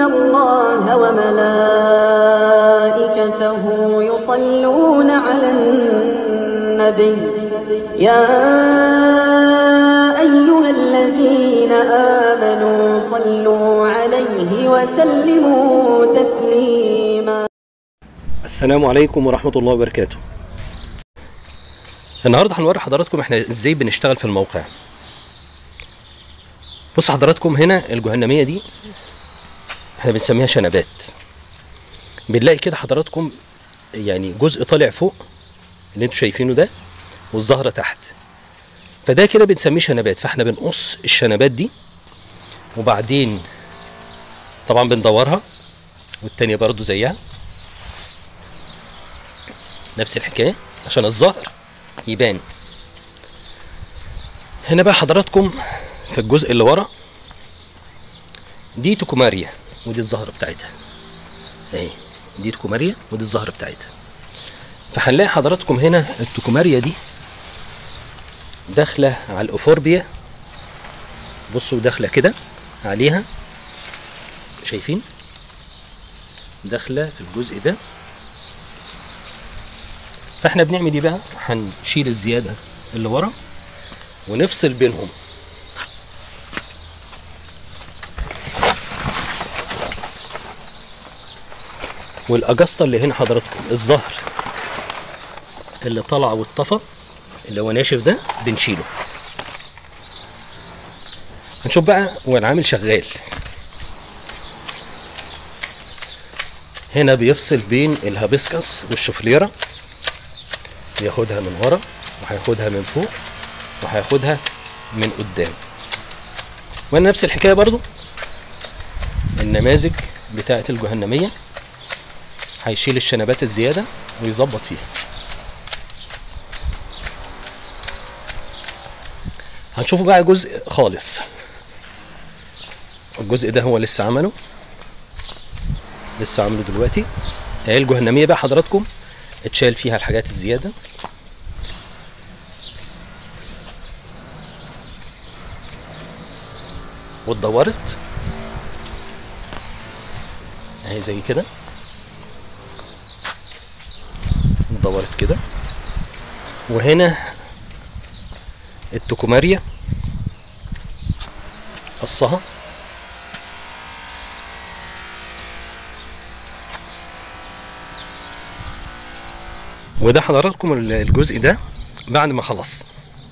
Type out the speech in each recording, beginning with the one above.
إن الله وملائكته يصلون على النبي يا أيها الذين آمنوا صلوا عليه وسلموا تسليما السلام عليكم ورحمة الله وبركاته النهاردة هنوري حضراتكم احنا ازاي بنشتغل في الموقع بصوا حضراتكم هنا الجهنمية دي احنا بنسميها شنبات بنلاقي كده حضراتكم يعني جزء طالع فوق اللي انتوا شايفينه ده والزهرة تحت فده كده بنسميه شنبات فاحنا بنقص الشنبات دي وبعدين طبعا بندورها والتانية برضو زيها نفس الحكاية عشان الظهر يبان هنا بقى حضراتكم في الجزء اللي ورا دي توكوماريا ودي الزهرة بتاعتها اهي دي توكوماريا ودي الزهرة بتاعتها فهنلاقي حضراتكم هنا التوكوماريا دي داخلة على الأوفوربيا بصوا داخلة كده عليها شايفين داخلة في الجزء ده فاحنا بنعمل ايه بقى هنشيل الزيادة اللي ورا ونفصل بينهم والاجسطه اللي هنا حضراتكم الظهر اللي طلع واتطفى اللي هو ناشف ده بنشيله هنشوف بقى والعامل شغال هنا بيفصل بين الهابسكس والشفليره بياخدها من ورا وهياخدها من فوق وهياخدها من قدام وانا نفس الحكايه برضو النماذج بتاعه الجهنميه هيشيل الشنبات الزياده ويظبط فيها هنشوفه بقى جزء خالص الجزء ده هو لسه عمله لسه عامله دلوقتي اهي الجهنميه بقى حضراتكم اتشال فيها الحاجات الزياده واتدورت اهي زي كده اتدورت كده وهنا التوكوماريا قصها وده حضراتكم الجزء ده بعد ما خلص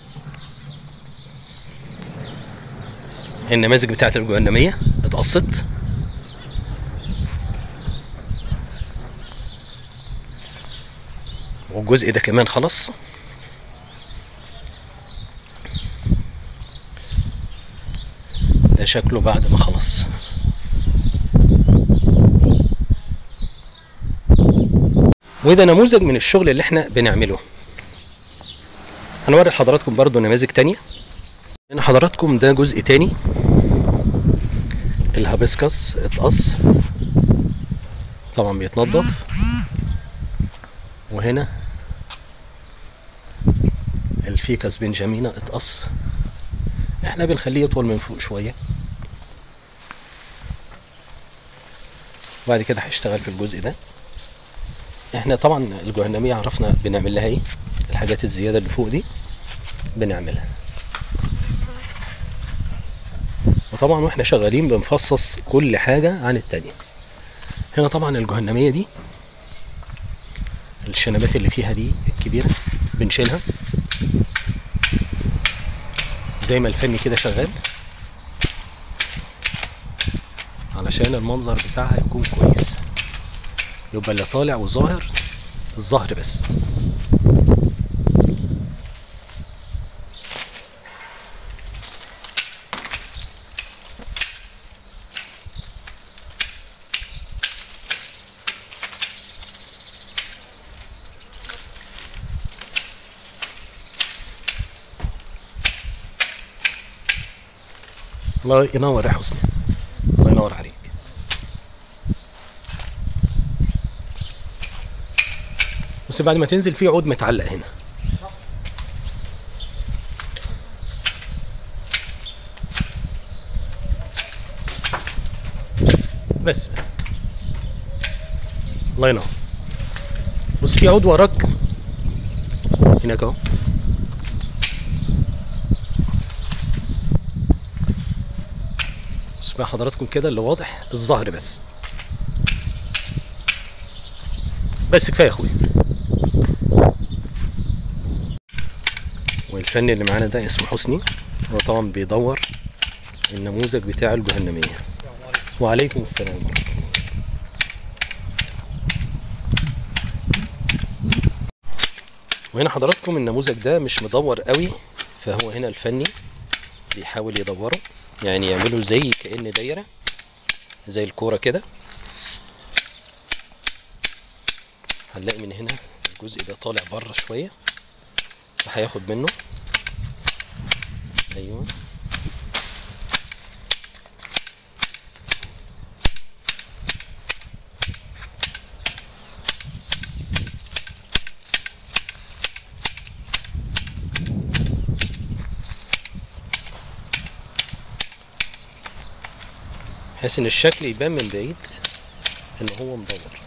النماذج بتاعت الجهنمية اتقصت والجزء ده كمان خلص ده شكله بعد ما خلص وده نموذج من الشغل اللي احنا بنعمله هنوري لحضراتكم برضو نماذج تانية هنا حضراتكم ده جزء تاني الهابسكس اتقص طبعا بيتنضف وهنا الفيكس بنجامينا اتقص احنا بنخليه يطول من فوق شوية وبعد كده هيشتغل في الجزء ده احنا طبعا الجهنمية عرفنا بنعمل لها ايه الحاجات الزيادة اللي فوق دي بنعملها وطبعا واحنا شغالين بنفصص كل حاجة عن التانية هنا طبعا الجهنمية دي الشنبات اللي فيها دي الكبيرة بنشيلها زي ما الفني كده شغال علشان المنظر بتاعها يكون كويس يبقى اللي طالع وظاهر الظهر بس الله ينور يا حسني الله ينور عليك بس بعد ما تنزل في عود متعلق هنا بس بس الله ينور بص في عود وراك هناك اهو بص بقى حضراتكم كده اللي واضح الظهر بس بس كفايه يا اخويا والفني اللي معانا ده اسمه حسني هو طبعا بيدور النموذج بتاع الجهنمية وعليكم السلام ورحمة الله. وهنا حضراتكم النموذج ده مش مدور قوي فهو هنا الفني بيحاول يدوره يعني يعمله زي كأن دايرة زي الكورة كده هنلاقي من هنا الجزء ده طالع بره شوية فهياخد منه ايوه بحيث ان الشكل يبان من بعيد ان هو مدور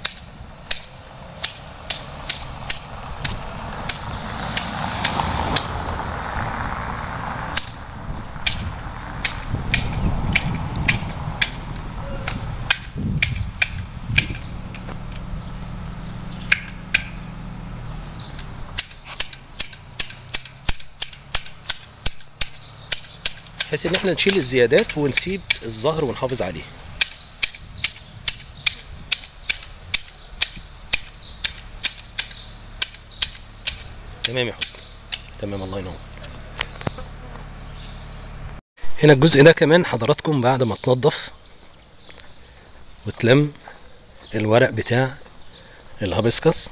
بحيث ان احنا نشيل الزيادات ونسيب الظهر ونحافظ عليه تمام يا حسني تمام الله ينور هنا الجزء ده كمان حضراتكم بعد ما تنضف وتلم الورق بتاع الهابسكس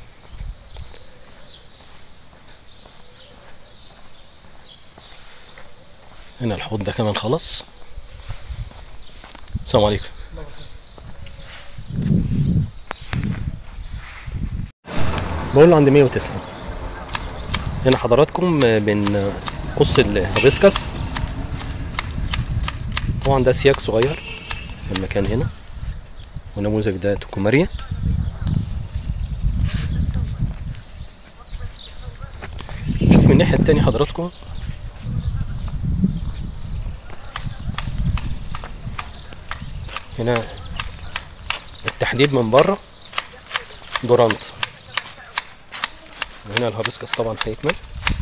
هنا الحوض ده كمان خلاص السلام عليكم بقول له عند 109 هنا حضراتكم بنقص الهبسكس طبعا ده سياج صغير في المكان هنا ونموذج ده توكوماريا نشوف من الناحية التانية حضراتكم هنا التحديد من بره دورانت وهنا الهابسكس طبعا هيكمل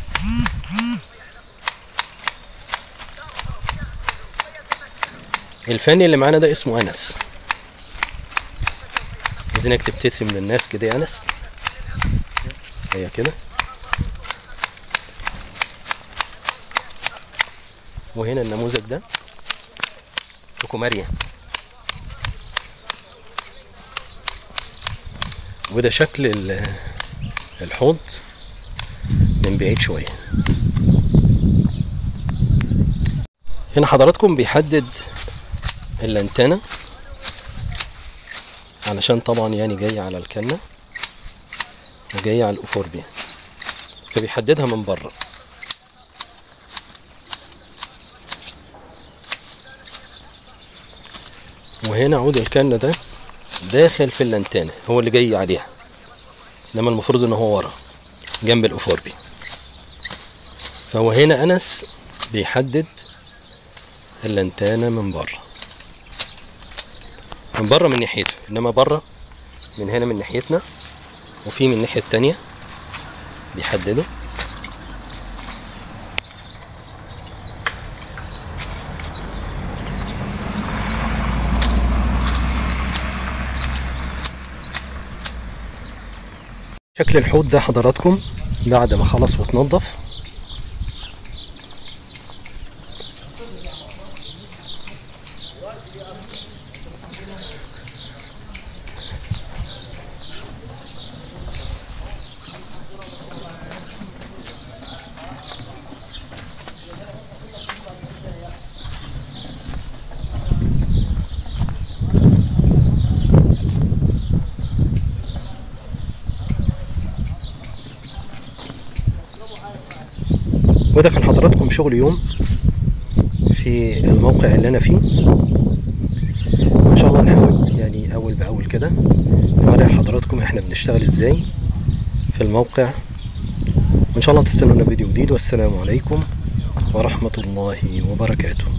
الفني اللي معانا ده اسمه انس عايزينك تبتسم للناس كده يا انس هي كده وهنا النموذج ده توكوماريا وده شكل ال- الحوض من بعيد شوية هنا حضراتكم بيحدد اللانتانة علشان طبعا يعني جاي على الكنة وجاي على الأوفوربيا فبيحددها من بره وهنا عود الكنة ده داخل في اللانتانة هو اللي جاي عليها انما المفروض ان هو ورا جنب الاوفوربي فهو هنا انس بيحدد اللانتانة من بره من بره من ناحيته انما بره من هنا من ناحيتنا وفي من الناحية التانية بيحدده شكل الحوض ده حضراتكم بعد ما خلص واتنضف وده كان حضراتكم شغل يوم في الموقع اللي انا فيه وان شاء الله بتشتغل ازاي في الموقع وان شاء الله تستنونا فيديو جديد والسلام عليكم ورحمة الله وبركاته